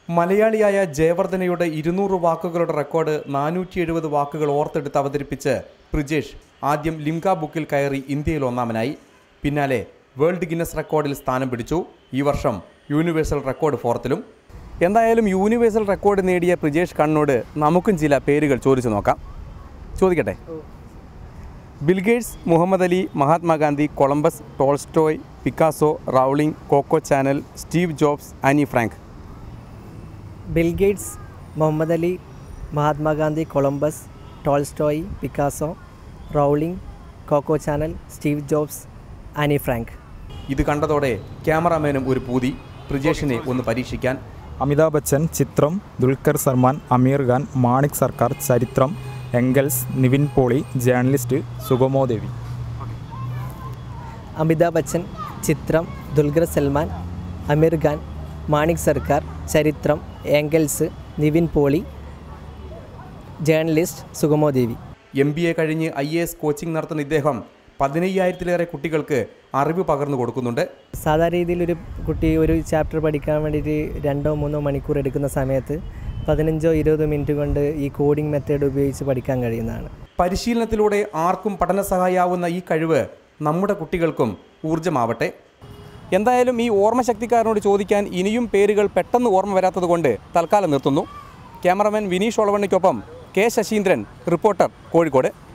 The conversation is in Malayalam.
മലയാളിയായ ജയവർദ്ധനയുടെ ഇരുന്നൂറ് വാക്കുകളുടെ റെക്കോർഡ് നാനൂറ്റി എഴുപത് വാക്കുകൾ ഓർത്തെടുത്ത് അവതരിപ്പിച്ച് പ്രിജേഷ് ആദ്യം ലിംക ബുക്കിൽ കയറി ഇന്ത്യയിൽ ഒന്നാമനായി പിന്നാലെ വേൾഡ് ഗിന്നസ് റെക്കോർഡിൽ സ്ഥാനം പിടിച്ചു ഈ വർഷം യൂണിവേഴ്സൽ റെക്കോർഡ് ഫോർത്തിലും എന്തായാലും യൂണിവേഴ്സൽ റെക്കോർഡ് നേടിയ പ്രിജേഷ് കണ്ണോട് നമുക്കും ചില പേരുകൾ ചോദിച്ചു നോക്കാം ചോദിക്കട്ടെ Bill Gates Muhammad Ali Mahatma Gandhi Columbus Tolstoy Picasso Rowling Coco Chanel Steve Jobs Anne Frank Bill Gates Muhammad Ali Mahatma Gandhi Columbus Tolstoy Picasso Rowling Coco Chanel Steve Jobs Anne Frank ഇത് കണ്ടതോടെ ക്യാമറാമാനും ഒരു പൂതി പ്രിജേഷിനെ ഒന്ന് പരീക്ഷിക്കാൻ അമിതാഭ് ബച്ചൻ ചിത്രം ദുൽഖർ സൽമാൻ അമീർ ഖാൻ മാണിക് സർക്കാർ ചരിത്രം എംഗൽസ് നിവിൻ പോളി ജേർണലിസ്റ്റ് സുഗമോ ദേവി അമിതാഭ് ബച്ചൻ ചിത്രം ദുൽഖർ സൽമാൻ അമീർ ഖാൻ മാണിക് സർക്കാർ ചരിത്രം ഏംഗൽസ് നിവിൻ പോളി ജേർണലിസ്റ്റ് സുഗമോ ദേവി എം ബി എ കഴിഞ്ഞ് ഐ എ എസ് കോച്ചിങ് നടത്തുന്ന ഇദ്ദേഹം പതിനയ്യായിരത്തിലേറെ കുട്ടികൾക്ക് അറിവ് പകർന്നു കൊടുക്കുന്നുണ്ട് സാധാരണ രീതിയിൽ ഒരു കുട്ടി ഒരു ചാപ്റ്റർ പഠിക്കാൻ വേണ്ടിയിട്ട് രണ്ടോ മൂന്നോ മണിക്കൂർ എടുക്കുന്ന സമയത്ത് പതിനഞ്ചോ ഇരുപതോ മിനിറ്റ് കൊണ്ട് ഈ കോഡിംഗ് മെത്തേഡ് ഉപയോഗിച്ച് പഠിക്കാൻ കഴിയുന്നതാണ് പരിശീലനത്തിലൂടെ ആർക്കും പഠന സഹായാവുന്ന ഈ കഴിവ് നമ്മുടെ കുട്ടികൾക്കും ഊർജ്ജമാവട്ടെ എന്തായാലും ഈ ഓർമ്മശക്തിക്കാരനോട് ചോദിക്കാൻ ഇനിയും പേരുകൾ പെട്ടെന്ന് ഓർമ്മ വരാത്തതുകൊണ്ട് തൽക്കാലം നിർത്തുന്നു ക്യാമറമാൻ വിനീഷ് ഒളവണ്ണിക്കൊപ്പം കെ ശശീന്ദ്രൻ റിപ്പോർട്ടർ കോഴിക്കോട്